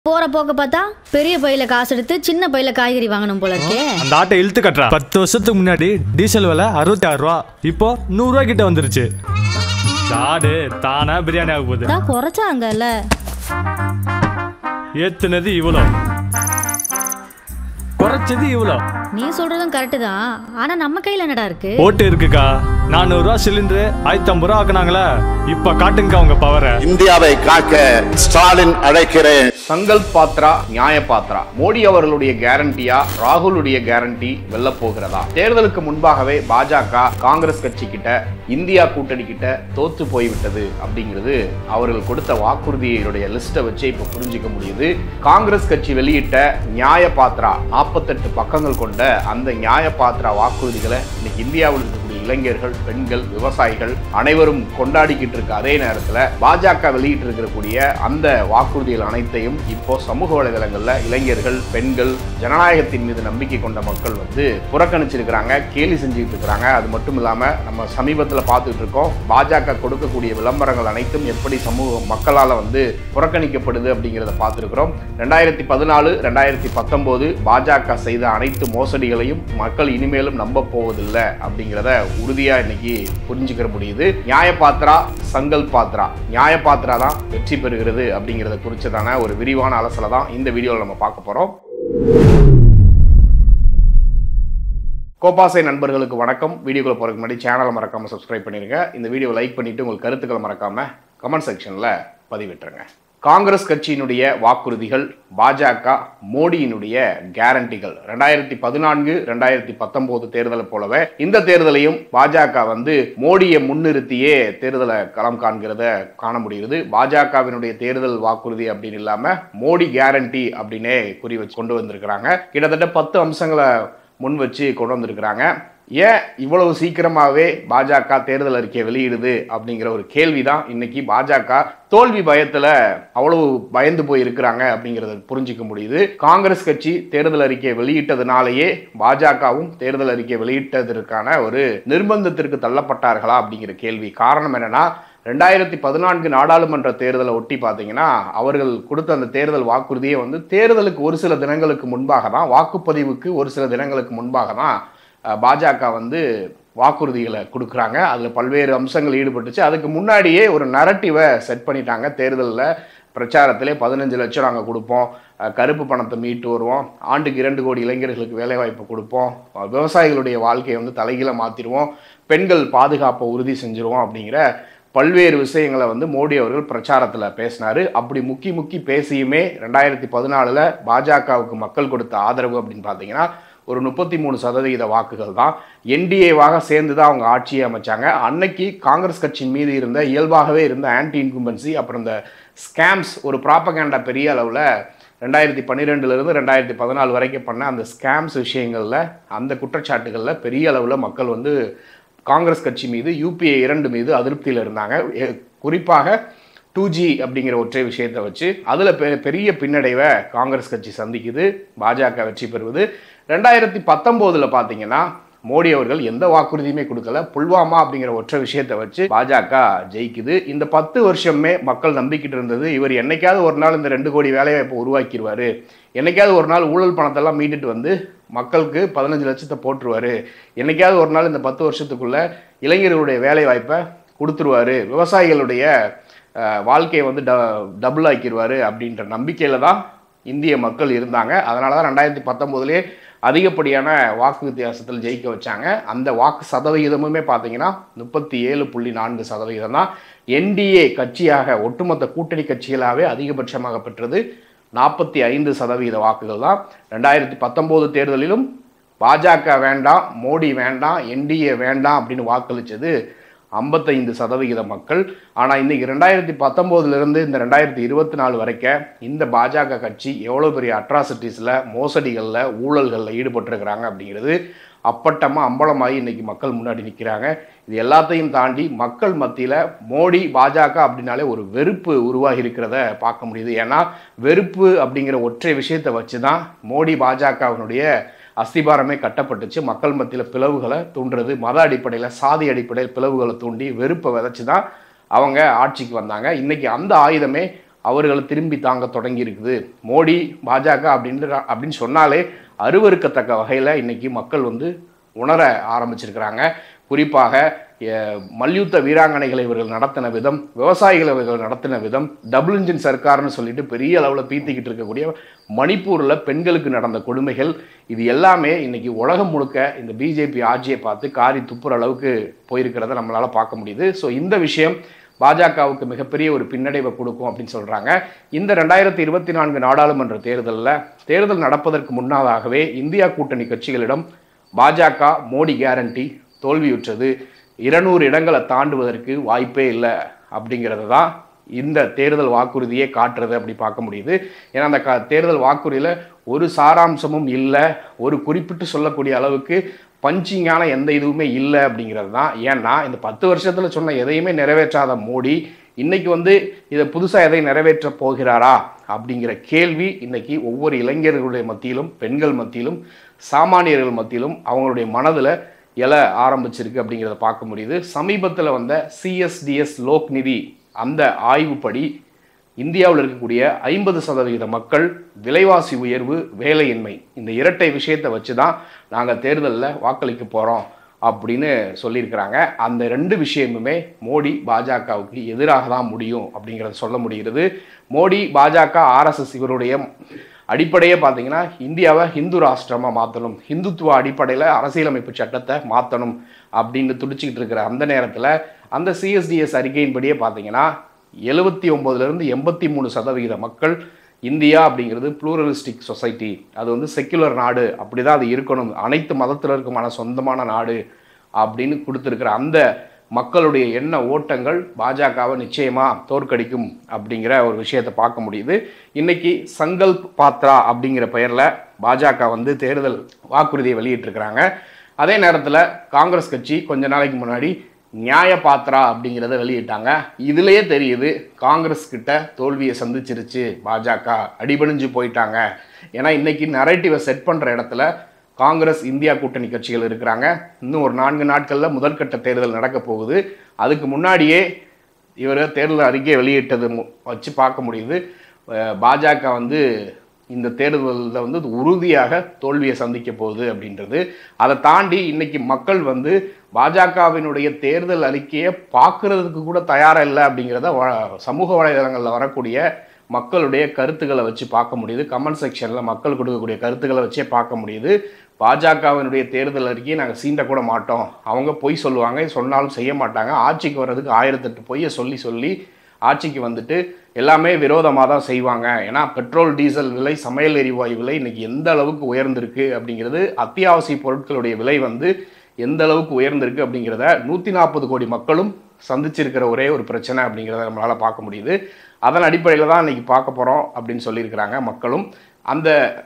போற போக்க பார்த்தா பெரிய பையில காசு எடுத்து சின்ன பையில காய்கறி வாங்கணும் போல இருக்கே அந்த ஆட்டை இழுத்து கட்டுறா பத்து வருஷத்துக்கு முன்னாடி டீசல் விலை அறுபத்தி ஆறு ரூபா இப்போ நூறுரூவா கிட்ட வந்துருச்சு ஆடு தானா பிரியாணி ஆக போகுது தான் குறைச்சாங்கல்ல ஏத்துனது இவ்வளோ குறைச்சது இவ்வளோ நீ சொல்றதும் கரெக்டு தான் ஆனா நம்ம கையில என்னடா இருக்கு போட்டு இருக்குக்கா நானூறுரூவா சிலிண்டரு ஆயிரத்தி ஐம்பது ரூபா ஆக்குனாங்களே இப்போ காட்டுங்கக்கா உங்க பவரை இந்தியாவை காக்க ஸ்டாலின் அழைக்கிறேன் சங்கல்ப் பாத்ரா நியாய பாத்ரா மோடி அவர்களுடைய கேரண்டியா ராகுலுடைய கேரண்டி வெல்ல போகிறதா தேர்தலுக்கு முன்பாகவே பாஜக காங்கிரஸ் கட்சி கிட்ட இந்தியா கூட்டணி கிட்ட தோத்து போய்விட்டது அப்படிங்கிறது அவர்கள் கொடுத்த வாக்குறுதியுடைய லிஸ்ட்டை வச்சு இப்ப புரிஞ்சுக்க முடியுது காங்கிரஸ் கட்சி வெளியிட்ட நியாய பாத்ரா நாற்பத்தெட்டு பக்கங்கள் கொண்ட அந்த நியாய பாத்ரா வாக்குறுதிகளை இன்னைக்கு இந்தியாவில் இருக்கக்கூடிய இளைஞர்கள் பெண்கள் விவசாயிகள் அனைவரும் கொண்டாடிக்கிட்டு இருக்க அதே நேரத்தில் பாஜக வெளியிட்டு இருக்கக்கூடிய அந்த வாக்குறுதிகள் அனைத்தையும் இப்போ சமூக வலைதளங்கள்ல இளைஞர்கள் பெண்கள் ஜனநாயகத்தின் மீது நம்பிக்கை கொண்ட மக்கள் வந்து புறக்கணிச்சிருக்கிறாங்க கேலி செஞ்சுட்டு இருக்கிறாங்க அது மட்டும் இல்லாம நம்ம சமீபத்தில் பார்த்துட்டு இருக்கோம் பாஜக கொடுக்கக்கூடிய விளம்பரங்கள் அனைத்தும் எப்படி சமூக மக்களால் வந்து புறக்கணிக்கப்படுது அப்படிங்கிறத பார்த்துருக்கிறோம் ரெண்டாயிரத்தி பதினாலு ரெண்டாயிரத்தி பத்தொம்போது பாஜக செய்த அனைத்து மோசடிகளையும் மக்கள் இனிமேலும் நம்ப போவதில்லை அப்படிங்கிறத உறுதியா இன்னைக்கு புரிஞ்சுக்கிற முடியுது நியாய பாத்ரா சங்கல் பாத்ரா நியாய பாத்ரா தான் வெற்றி பெறுகிறது அப்படிங்கிறத குறிச்சதான ஒரு விரிவான அலசலை தான் இந்த வீடியோவில் நம்ம பார்க்க போறோம் கோபாசை நண்பர்களுக்கு வணக்கம் வீடியோக்குள்ள போறதுக்கு முன்னாடி சேனலை மறக்காம சப்ஸ்கிரைப் பண்ணிருங்க இந்த வீடியோ லைக் பண்ணிட்டு உங்கள் கருத்துக்களை மறக்காம கமெண்ட் செக்ஷன்ல பதிவிட்டுருங்க காங்கிரஸ் கட்சியினுடைய வாக்குறுதிகள் பாஜக மோடியினுடைய கேரண்டிகள் ரெண்டாயிரத்தி பதினான்கு ரெண்டாயிரத்தி பத்தொன்பது தேர்தலை போலவே இந்த தேர்தலையும் பாஜக வந்து மோடியை முன்னிறுத்தியே தேர்தலை களம் காண்கிறத காண முடியுது பாஜகவினுடைய தேர்தல் வாக்குறுதி அப்படின்னு இல்லாம மோடி கேரண்டி அப்படின்னே குறி வச்சு கொண்டு வந்திருக்கிறாங்க கிட்டத்தட்ட பத்து அம்சங்களை முன் வச்சு கொண்டு வந்திருக்கிறாங்க ஏன் இவ்வளவு சீக்கிரமாகவே பாஜக தேர்தல் அறிக்கையை வெளியிடுது அப்படிங்கிற ஒரு கேள்வி தான் இன்னைக்கு பாஜக தோல்வி பயத்தில் அவ்வளவு பயந்து போய் இருக்கிறாங்க அப்படிங்கிறத புரிஞ்சிக்க முடியுது காங்கிரஸ் கட்சி தேர்தல் அறிக்கையை வெளியிட்டதுனாலேயே பாஜகவும் தேர்தல் அறிக்கை வெளியிட்டதற்கான ஒரு நிர்பந்தத்திற்கு தள்ளப்பட்டார்களா அப்படிங்கிற கேள்வி காரணம் என்னன்னா ரெண்டாயிரத்தி பதினான்கு நாடாளுமன்ற தேர்தலை ஒட்டி பார்த்தீங்கன்னா அவர்கள் கொடுத்த அந்த தேர்தல் வாக்குறுதியை வந்து தேர்தலுக்கு ஒரு சில தினங்களுக்கு முன்பாக தான் வாக்குப்பதிவுக்கு ஒரு சில தினங்களுக்கு முன்பாக தான் அஹ், பாஜக வந்து வாக்குறுதிகளை கொடுக்குறாங்க அதில் பல்வேறு அம்சங்கள் ஈடுபட்டுச்சு அதுக்கு முன்னாடியே ஒரு நரட்டிவை செட் பண்ணிட்டாங்க தேர்தலில் பிரச்சாரத்திலே பதினஞ்சு லட்சம் நாங்கள் கொடுப்போம் அஹ், கருப்பு பணத்தை மீட்டு வருவோம் ஆண்டுக்கு இரண்டு கோடி இளைஞர்களுக்கு வேலைவாய்ப்பு கொடுப்போம் அஹ், விவசாயிகளுடைய வாழ்க்கையை வந்து தலைகீழ மாற்றிடுவோம் பெண்கள் பாதுகாப்பை உறுதி செஞ்சுருவோம் அப்படிங்கிற பல்வேறு விஷயங்களை வந்து மோடி அவர்கள் பிரச்சாரத்தில் பேசினார் அப்படி முக்கி முக்கி பேசியுமே ரெண்டாயிரத்தி பதினாலில் பாஜகவுக்கு மக்கள் கொடுத்த ஆதரவு அப்படின்னு பார்த்தீங்கன்னா ஒரு முப்பத்தி மூணு சதவிகித வாக்குகள் தான் என்டிஏவாக சேர்ந்து தான் அவங்க ஆட்சியை அமைச்சாங்க அன்னைக்கு காங்கிரஸ் கட்சியின் மீது இருந்த இயல்பாகவே இருந்த ஆன்டி இன்கும்பன்சி அப்புறம் இந்த ஸ்கேம்ஸ் ஒரு ப்ராப்பகேண்டா பெரிய அளவில் ரெண்டாயிரத்தி பன்னிரெண்டுலேருந்து ரெண்டாயிரத்தி பதினாலு வரைக்கும் பண்ண அந்த ஸ்கேம்ஸ் விஷயங்களில் அந்த குற்றச்சாட்டுகளில் பெரிய அளவில் மக்கள் வந்து காங்கிரஸ் கட்சி மீது யூபிஏ இரண்டு மீது அதிருப்தியில் இருந்தாங்க எ- குறிப்பாக டூ ஜி அப்படிங்கிற ஒற்றை விஷயத்தை வச்சு அதில் பெ பெரிய பின்னடைவை காங்கிரஸ் கட்சி சந்திக்குது பாஜக வெற்றி பெறுவது ரெண்டாயிரத்தி பத்தொம்போதில் பார்த்தீங்கன்னா மோடி அவர்கள் எந்த வாக்குறுதியுமே கொடுக்கல புல்வாமா அப்படிங்கிற ஒற்றை விஷயத்தை வச்சு பாஜக ஜெயிக்குது இந்த பத்து வருஷமே மக்கள் நம்பிக்கிட்டு இருந்தது இவர் என்னைக்காவது ஒரு நாள் இந்த ரெண்டு கோடி வேலைவாய்ப்பை உருவாக்கிடுவாரு என்னைக்காவது ஒரு நாள் ஊழல் பணத்தெல்லாம் மீட்டுட்டு வந்து மக்களுக்கு பதினஞ்சு லட்சத்தை போட்டுருவாரு என்னைக்காவது ஒரு நாள் இந்த பத்து வருஷத்துக்குள்ள இளைஞர்களுடைய வேலை வாய்ப்பை கொடுத்துருவாரு விவசாயிகளுடைய அஹ், வாழ்க்கையை வந்து ட டபுள் ஆக்கிடுவாரு அப்படின்ற நம்பிக்கையில் தான் இந்திய மக்கள் இருந்தாங்க அதனால தான் ரெண்டாயிரத்தி பத்தொம்போதுலேயே அதிகப்படியான வாக்கு வித்தியாசத்தில் ஜெயிக்க வச்சாங்க அந்த வாக்கு சதவிகிதமுமே பார்த்தீங்கன்னா முப்பத்தி ஏழு புள்ளி நான்கு சதவிகிதம் தான் என்டிஏ கட்சியாக ஒட்டுமொத்த கூட்டணி கட்சிகளாகவே அதிகபட்சமாக பெற்றது நாற்பத்தி ஐந்து சதவீத வாக்குகள் தான் ரெண்டாயிரத்தி பத்தொம்போது தேர்தலிலும் பாஜக வேண்டாம் மோடி வேண்டாம் என்டிஏ வேண்டாம் அப்படின்னு வாக்களித்தது ஐம்பத்தைந்து சதவிகித மக்கள் ஆனால் இன்னைக்கு ரெண்டாயிரத்தி பத்தொம்போதுலேருந்து இந்த ரெண்டாயிரத்தி இருபத்தி நாலு வரைக்கும் இந்த பாஜக கட்சி எவ்வளோ பெரிய அட்ராசிட்டிஸில் மோசடிகளில் ஊழல்களில் ஈடுபட்டிருக்கிறாங்க அப்படிங்கிறது அப்பட்டமாக அம்பலமாகி இன்னைக்கு மக்கள் முன்னாடி நிற்கிறாங்க இது எல்லாத்தையும் தாண்டி மக்கள் மத்தியில் மோடி பாஜக அப்படின்னாலே ஒரு வெறுப்பு உருவாகி இருக்கிறத பார்க்க முடியுது ஏன்னா வெறுப்பு அப்படிங்கிற ஒற்றை விஷயத்தை வச்சு தான் மோடி பாஜகவினுடைய அஸ்திபாரமே கட்டப்பட்டுச்சு மக்கள் மத்தியில் பிளவுகளை தூண்டுறது மத அடிப்படையில் சாதி அடிப்படையில் பிளவுகளை தூண்டி வெறுப்பை விதைச்சு தான் அவங்க ஆட்சிக்கு வந்தாங்க இன்னைக்கு அந்த ஆயுதமே அவர்களை திரும்பி தாங்க தொடங்கி இருக்குது மோடி பாஜக அப்படின்ற அப்படின்னு சொன்னாலே அருவருக்கத்தக்க வகையில் இன்னைக்கு மக்கள் வந்து உணர ஆரம்பிச்சிருக்கிறாங்க குறிப்பாக அஹ், மல்யுத்த வீராங்கனைகளை இவர்கள் நடத்தின விதம் விவசாயிகளை இவர்கள் நடத்தின விதம் டபுள் இன்ஜின் சர்க்கார்னு சொல்லிட்டு பெரிய அளவில் பீத்திக்கிட்டு இருக்கக்கூடிய மணிப்பூரில் பெண்களுக்கு நடந்த கொடுமைகள் இது எல்லாமே இன்னைக்கு உலகம் முழுக்க இந்த பிஜேபி ஆட்சியை பார்த்து காரி துப்புற அளவுக்கு போயிருக்கிறத நம்மளால பார்க்க முடியுது ஸோ இந்த விஷயம் பாஜகவுக்கு மிகப்பெரிய ஒரு பின்னடைவை கொடுக்கும் அப்படின்னு சொல்றாங்க இந்த ரெண்டாயிரத்தி இருபத்தி நான்கு நாடாளுமன்ற தேர்தலில் தேர்தல் நடப்பதற்கு முன்னதாகவே இந்தியா கூட்டணி கட்சிகளிடம் பாஜக மோடி கேரண்டி தோல்வியுற்றது இருநூறு இடங்களை தாண்டுவதற்கு வாய்ப்பே இல்லை அப்படிங்கிறது தான் இந்த தேர்தல் வாக்குறுதியே காட்டுறது அப்படி பார்க்க முடியுது ஏன்னா அந்த க தேர்தல் வாக்குறுதியில் ஒரு சாராம்சமும் இல்லை ஒரு குறிப்பிட்டு சொல்லக்கூடிய அளவுக்கு பஞ்சிங்கான எந்த இதுவுமே இல்லை அப்படிங்கிறது தான் ஏன்னா இந்த பத்து வருஷத்தில் சொன்ன எதையுமே நிறைவேற்றாத மோடி இன்னைக்கு வந்து இதை புதுசாக எதை நிறைவேற்ற போகிறாரா அப்படிங்கிற கேள்வி இன்னைக்கு ஒவ்வொரு இளைஞர்களுடைய மத்தியிலும் பெண்கள் மத்தியிலும் சாமானியர்கள் மத்தியிலும் அவங்களுடைய மனதில் எழ ஆரம்பிச்சிருக்கு அப்படிங்கிறத பார்க்க முடியுது சமீபத்தில் வந்த சிஎஸ்டிஎஸ் லோக் நிதி அந்த ஆய்வுப்படி இந்தியாவில் இருக்கக்கூடிய ஐம்பது சதவிகித மக்கள் விலைவாசி உயர்வு வேலையின்மை இந்த இரட்டை விஷயத்தை வச்சு தான் நாங்கள் தேர்தலில் வாக்களிக்க போகிறோம் அப்படின்னு சொல்லியிருக்கிறாங்க அந்த ரெண்டு விஷயமுமே மோடி பாஜகவுக்கு எதிராக தான் முடியும் அப்படிங்கிறத சொல்ல முடிகிறது மோடி பாஜக ஆர்எஸ்எஸ் இவருடைய அடிப்படையே பார்த்தீங்கன்னா இந்தியாவை ஹிந்து ராஷ்டிரமாக மாற்றணும் ஹிந்துத்துவ அடிப்படையில் அரசியலமைப்பு சட்டத்தை மாற்றணும் அப்படின்னு துடிச்சிக்கிட்டு இருக்கிற அந்த நேரத்தில் அந்த சிஎஸ்டிஎஸ் அறிக்கையின்படியே பார்த்தீங்கன்னா எழுபத்தி ஒம்போதுலேருந்து எண்பத்தி மூணு சதவிகித மக்கள் இந்தியா அப்படிங்கிறது ப்ளூரலிஸ்டிக் சொசைட்டி அது வந்து செக்குலர் நாடு அப்படி தான் அது இருக்கணும் அனைத்து மதத்தினருக்குமான சொந்தமான நாடு அப்படின்னு கொடுத்துருக்கிற அந்த மக்களுடைய எண்ண ஓட்டங்கள் பாஜகவை நிச்சயமாக தோற்கடிக்கும் அப்படிங்கிற ஒரு விஷயத்தை பார்க்க முடியுது இன்னைக்கு சங்கல்ப் பாத்ரா அப்படிங்கிற பெயரில் பாஜக வந்து தேர்தல் வாக்குறுதியை வெளியிட்டிருக்கிறாங்க அதே நேரத்தில் காங்கிரஸ் கட்சி கொஞ்ச நாளைக்கு முன்னாடி நியாய பாத்ரா அப்படிங்கிறத வெளியிட்டாங்க இதுலயே தெரியுது காங்கிரஸ் கிட்ட தோல்வியை சந்திச்சிருச்சு பாஜக அடிபணிஞ்சு போயிட்டாங்க ஏன்னா இன்னைக்கு நரேட்டிவை செட் பண்ற இடத்துல காங்கிரஸ் இந்தியா கூட்டணி கட்சிகள் இருக்கிறாங்க இன்னும் ஒரு நான்கு நாட்களில் முதற்கட்ட தேர்தல் நடக்க போகுது அதுக்கு முன்னாடியே இவர் தேர்தல் அறிக்கை வெளியிட்டது மு- வச்சு பார்க்க முடியுது அஹ் பாஜக வந்து இந்த தேர்தலில் வந்து உறுதியாக தோல்வியை சந்திக்க போகுது அப்படின்றது அதை தாண்டி இன்னைக்கு மக்கள் வந்து பாஜகவினுடைய தேர்தல் அறிக்கையை பார்க்கறதுக்கு கூட தயாரா இல்லை அப்படிங்கிறத வ- சமூக வலைதளங்களில் வரக்கூடிய மக்களுடைய கருத்துக்களை வச்சு பார்க்க முடியுது கமெண்ட் செக்ஷனில் மக்கள் கொடுக்கக்கூடிய கருத்துக்களை வச்சே பார்க்க முடியுது பாஜகவினுடைய தேர்தல் அறிக்கையை நாங்கள் சீண்ட கூட மாட்டோம் அவங்க பொய் சொல்லுவாங்க சொன்னாலும் செய்ய மாட்டாங்க ஆட்சிக்கு வர்றதுக்கு ஆயிரத்தெட்டு பொய்யை சொல்லி சொல்லி ஆட்சிக்கு வந்துட்டு எல்லாமே விரோதமாக தான் செய்வாங்க ஏன்னா பெட்ரோல் டீசல் விலை சமையல் எரிவாயு விலை இன்னைக்கு எந்த அளவுக்கு உயர்ந்திருக்கு அப்படிங்கிறது அத்தியாவசிய பொருட்களுடைய விலை வந்து எந்த அளவுக்கு உயர்ந்திருக்கு அப்படிங்கிறத நூற்றி நாற்பது கோடி மக்களும் சந்திச்சிருக்கிற ஒரே ஒரு பிரச்சனை அப்படிங்கிறத நம்மளால் பார்க்க முடியுது அதன் அடிப்படையில் தான் இன்னைக்கு பார்க்க போகிறோம் அப்படின்னு சொல்லியிருக்கிறாங்க மக்களும் அந்த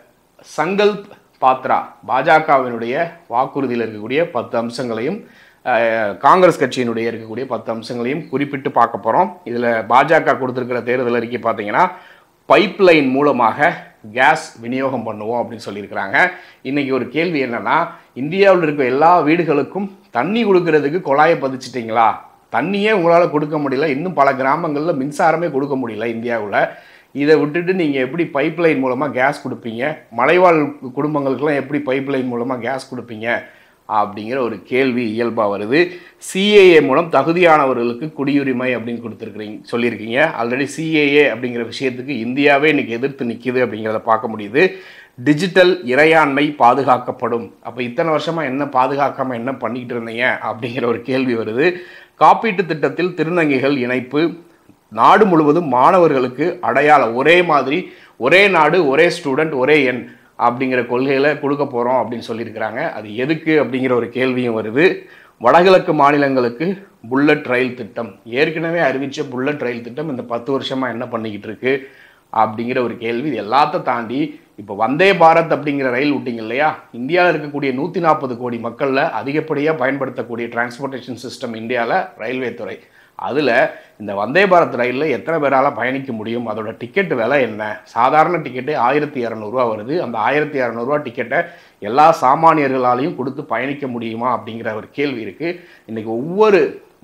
சங்கல்ப் பாத்ரா பாஜகவினுடைய வாக்குறுதியில் இருக்கக்கூடிய பத்து அம்சங்களையும் அஹ், காங்கிரஸ் கட்சியினுடைய இருக்கக்கூடிய பத்து அம்சங்களையும் குறிப்பிட்டு பார்க்க போகிறோம் இதில் பாஜக கொடுத்துருக்கிற தேர்தல் அறிக்கை பார்த்தீங்கன்னா பைப் லைன் மூலமாக கேஸ் விநியோகம் பண்ணுவோம் அப்படின்னு சொல்லியிருக்கிறாங்க இன்னைக்கு ஒரு கேள்வி என்னன்னா இந்தியாவில் இருக்க எல்லா வீடுகளுக்கும் தண்ணி கொடுக்கறதுக்கு குழாயை பதிச்சிட்டிங்களா தண்ணியே உங்களால் கொடுக்க முடியல இன்னும் பல கிராமங்களில் மின்சாரமே கொடுக்க முடியல இந்தியாவில் இதை விட்டுட்டு நீங்கள் எப்படி பைப் லைன் மூலமாக கேஸ் கொடுப்பீங்க மலைவாழ் குடும்பங்களுக்கெல்லாம் எப்படி பைப் லைன் மூலமாக கேஸ் கொடுப்பீங்க அப்படிங்கிற ஒரு கேள்வி இயல்பாக வருது சிஏஏ மூலம் தகுதியானவர்களுக்கு குடியுரிமை அப்படின்னு கொடுத்துருக்குறீங்க சொல்லியிருக்கீங்க ஆல்ரெடி சிஏஏ அப்படிங்கிற விஷயத்துக்கு இந்தியாவே இன்னைக்கு எதிர்த்து நிற்கிது அப்படிங்கிறத பார்க்க முடியுது டிஜிட்டல் இறையாண்மை பாதுகாக்கப்படும் அப்போ இத்தனை வருஷமாக என்ன பாதுகாக்காமல் என்ன பண்ணிக்கிட்டு இருந்தீங்க அப்படிங்கிற ஒரு கேள்வி வருது காப்பீட்டு திட்டத்தில் திருநங்கைகள் இணைப்பு நாடு முழுவதும் மாணவர்களுக்கு அடையாளம் ஒரே மாதிரி ஒரே நாடு ஒரே ஸ்டூடெண்ட் ஒரே எண் அப்படிங்கிற கொள்கையில கொடுக்க போகிறோம் அப்படின்னு சொல்லியிருக்கிறாங்க அது எதுக்கு அப்படிங்கிற ஒரு கேள்வியும் வருது வடகிழக்கு மாநிலங்களுக்கு புல்லட் ரயில் திட்டம் ஏற்கனவே அறிவித்த புல்லட் ரயில் திட்டம் இந்த பத்து வருஷமாக என்ன பண்ணிக்கிட்டு இருக்கு அப்படிங்கிற ஒரு கேள்வி இது எல்லாத்த தாண்டி இப்போ வந்தே பாரத் அப்படிங்கிற ரயில் விட்டீங்க இல்லையா இந்தியாவில் இருக்கக்கூடிய நூற்றி நாற்பது கோடி மக்களில் அதிகப்படியாக பயன்படுத்தக்கூடிய டிரான்ஸ்போர்ட்டேஷன் சிஸ்டம் இந்தியாவில் ரயில்வே துறை அதில் இந்த வந்தே பாரத் ரயிலில் எத்தனை பேரால் பயணிக்க முடியும் அதோட டிக்கெட் விலை என்ன சாதாரண டிக்கெட்டு ஆயிரத்தி இரநூறுவா வருது அந்த ஆயிரத்தி இரநூறுவா டிக்கெட்டை எல்லா சாமானியர்களாலையும் கொடுத்து பயணிக்க முடியுமா அப்படிங்கிற ஒரு கேள்வி இருக்குது இன்றைக்கி ஒவ்வொரு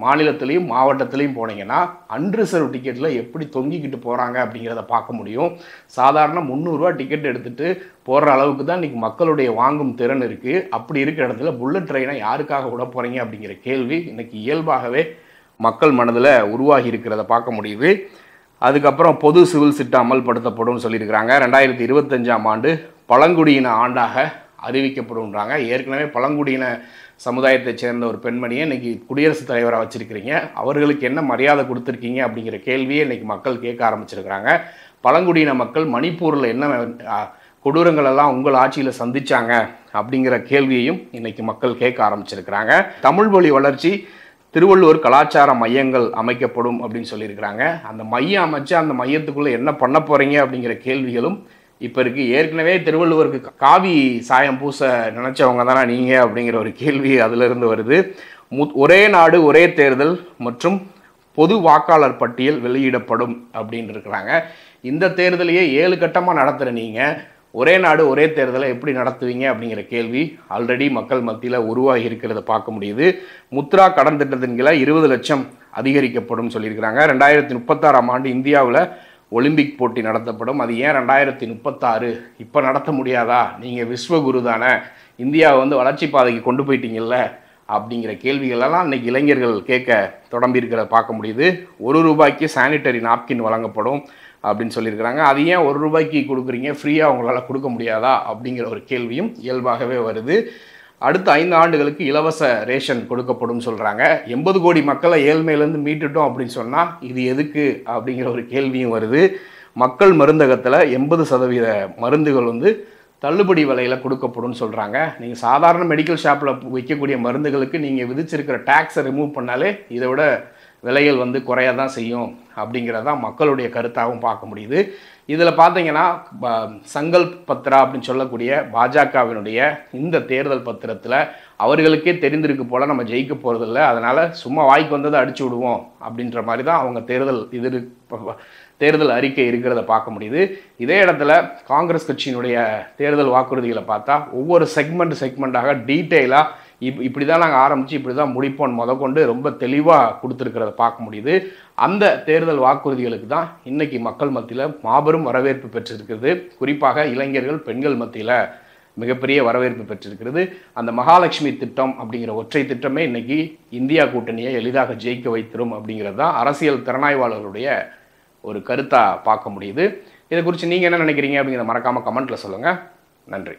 மாநிலத்திலையும் மாவட்டத்திலையும் போனீங்கன்னா அன்ரிசர்வ் டிக்கெட்டில் எப்படி தொங்கிக்கிட்டு போகிறாங்க அப்படிங்கிறத பார்க்க முடியும் சாதாரண முந்நூறுரூவா டிக்கெட் எடுத்துகிட்டு போடுற அளவுக்கு தான் இன்றைக்கி மக்களுடைய வாங்கும் திறன் இருக்குது அப்படி இருக்கிற இடத்துல புல்லட் ட்ரெயினை யாருக்காக விட போகிறீங்க அப்படிங்கிற கேள்வி இன்னைக்கு இயல்பாகவே மக்கள் மனதில் உருவாகி இருக்கிறத பார்க்க முடியுது அதுக்கப்புறம் பொது சிவில் திட்டம் அமல்படுத்தப்படும் சொல்லியிருக்கிறாங்க ரெண்டாயிரத்தி இருபத்தஞ்சாம் ஆண்டு பழங்குடியின ஆண்டாக அறிவிக்கப்படும்ன்றாங்க ஏற்கனவே பழங்குடியின சமுதாயத்தைச் சேர்ந்த ஒரு பெண்மணியை இன்னைக்கு குடியரசுத் தலைவராக வச்சிருக்கிறீங்க அவர்களுக்கு என்ன மரியாதை கொடுத்துருக்கீங்க அப்படிங்கிற கேள்வியை இன்னைக்கு மக்கள் கேட்க ஆரம்பிச்சிருக்கிறாங்க பழங்குடியின மக்கள் மணிப்பூரில் என்ன ஆ, கொடூரங்கள் எல்லாம் உங்கள் ஆட்சியில் சந்திச்சாங்க அப்படிங்கிற கேள்வியையும் இன்னைக்கு மக்கள் கேட்க ஆரம்பிச்சிருக்கிறாங்க தமிழ் மொழி வளர்ச்சி திருவள்ளுவர் கலாச்சார மையங்கள் அமைக்கப்படும் அப்படின்னு சொல்லியிருக்கிறாங்க அந்த மையம் அமைச்சு அந்த மையத்துக்குள்ளே என்ன பண்ண போகிறீங்க அப்படிங்கிற கேள்விகளும் இப்போ இருக்கு ஏற்கனவே திருவள்ளுவருக்கு காவி சாயம் பூச நினச்சவங்க தானே நீங்கள் அப்படிங்கிற ஒரு கேள்வி அதிலிருந்து வருது மு ஒரே நாடு ஒரே தேர்தல் மற்றும் பொது வாக்காளர் பட்டியல் வெளியிடப்படும் அப்படின்னு இருக்கிறாங்க இந்த தேர்தலையே ஏழு கட்டமாக நடத்துகிற நீங்கள் ஒரே நாடு ஒரே தேர்தலை எப்படி நடத்துவீங்க அப்படிங்கிற கேள்வி ஆல்ரெடி மக்கள் மத்தியில் உருவாகி இருக்கிறத பார்க்க முடியுது முத்ரா கடன் திட்டத்தின் கீழே இருபது லட்சம் அதிகரிக்கப்படும் சொல்லியிருக்கிறாங்க ரெண்டாயிரத்தி முப்பத்தாறாம் ஆண்டு இந்தியாவில் ஒலிம்பிக் போட்டி நடத்தப்படும் அது ஏன் ரெண்டாயிரத்தி முப்பத்தாறு இப்போ நடத்த முடியாதா நீங்கள் விஸ்வகுரு தானே இந்தியாவை வந்து வளர்ச்சி பாதைக்கு கொண்டு போயிட்டீங்கல்ல அப்படிங்கிற கேள்விகளெல்லாம் இன்னைக்கு இளைஞர்கள் கேட்க தொடம்பியிருக்கிறத பார்க்க முடியுது ஒரு ரூபாய்க்கு சானிட்டரி நாப்கின் வழங்கப்படும் அப்படின்னு சொல்லியிருக்கிறாங்க அது ஏன் ஒரு ரூபாய்க்கு கொடுக்குறீங்க ஃப்ரீயாக உங்களால் கொடுக்க முடியாதா அப்படிங்கிற ஒரு கேள்வியும் இயல்பாகவே வருது அடுத்த ஐந்து ஆண்டுகளுக்கு இலவச ரேஷன் கொடுக்கப்படும் சொல்கிறாங்க எண்பது கோடி மக்களை ஏழ்மையிலேருந்து மீட்டுட்டோம் அப்படின்னு சொன்னால் இது எதுக்கு அப்படிங்கிற ஒரு கேள்வியும் வருது மக்கள் மருந்தகத்தில் எண்பது சதவீத மருந்துகள் வந்து தள்ளுபடி விலையில் கொடுக்கப்படும் சொல்கிறாங்க நீங்கள் சாதாரண மெடிக்கல் ஷாப்பில் விற்கக்கூடிய மருந்துகளுக்கு நீங்கள் விதிச்சிருக்கிற டேக்ஸை ரிமூவ் பண்ணாலே இதை விட விலைகள் வந்து குறைய தான் செய்யும் அப்படிங்கிறதான் மக்களுடைய கருத்தாகவும் பார்க்க முடியுது இதில் பார்த்தீங்கன்னா ப- சங்கல்ப் பத்ரா அப்படின்னு சொல்லக்கூடிய பாஜகவினுடைய இந்த தேர்தல் பத்திரத்தில் அவர்களுக்கே தெரிந்திருக்கு போல நம்ம ஜெயிக்க போகிறதில்ல அதனால் சும்மா வாய்க்கு வந்ததை அடிச்சு விடுவோம் அப்படின்ற மாதிரி தான் அவங்க தேர்தல் இது தேர்தல் அறிக்கை இருக்கிறத பார்க்க முடியுது இதே இடத்துல காங்கிரஸ் கட்சியினுடைய தேர்தல் வாக்குறுதிகளை பார்த்தா ஒவ்வொரு செக்மெண்ட் செக்மெண்ட்டாக டீட்டெயிலாக இப் இப்படி தான் நாங்கள் ஆரம்பித்து இப்படி தான் முடிப்போம் முதற்கொண்டு ரொம்ப தெளிவாக கொடுத்துருக்கிறத பார்க்க முடியுது அந்த தேர்தல் வாக்குறுதிகளுக்கு தான் இன்னைக்கு மக்கள் மத்தியில் மாபெரும் வரவேற்பு பெற்றிருக்கிறது குறிப்பாக இளைஞர்கள் பெண்கள் மத்தியில் மிகப்பெரிய வரவேற்பு பெற்றிருக்கிறது அந்த மகாலட்சுமி திட்டம் அப்படிங்கிற ஒற்றை திட்டமே இன்னைக்கு இந்தியா கூட்டணியை எளிதாக ஜெயிக்க வைத்திரும் அப்படிங்கிறது தான் அரசியல் திறனாய்வாளர்களுடைய ஒரு கருத்தாக பார்க்க முடியுது இதை குறித்து நீங்கள் என்ன நினைக்கிறீங்க அப்படிங்கிறத மறக்காமல் கமெண்ட்டில் சொல்லுங்கள் நன்றி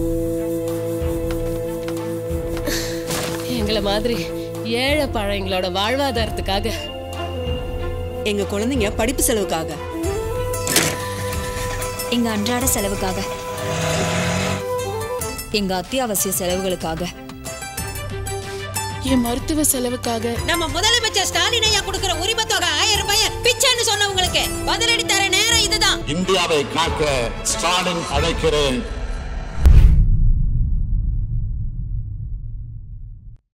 எங்களை மாதிரி ஏழை பழங்களோட வாழ்வாதாரத்துக்காக எங்க குழந்தைங்க படிப்பு செலவுக்காக எங்க அன்றாட செலவுக்காக எங்க அத்தியாவசிய செலவுகளுக்காக என் மருத்துவ செலவுக்காக நம்ம முதலமைச்சர் ஸ்டாலின் ஐயா கொடுக்கிற உரிமை தொகை ஆயிரம் ரூபாய் பிச்சைன்னு சொன்னவங்களுக்கு பதிலடி தர நேரம் இதுதான் இந்தியாவை காக்க ஸ்டாலின் அழைக்கிறேன்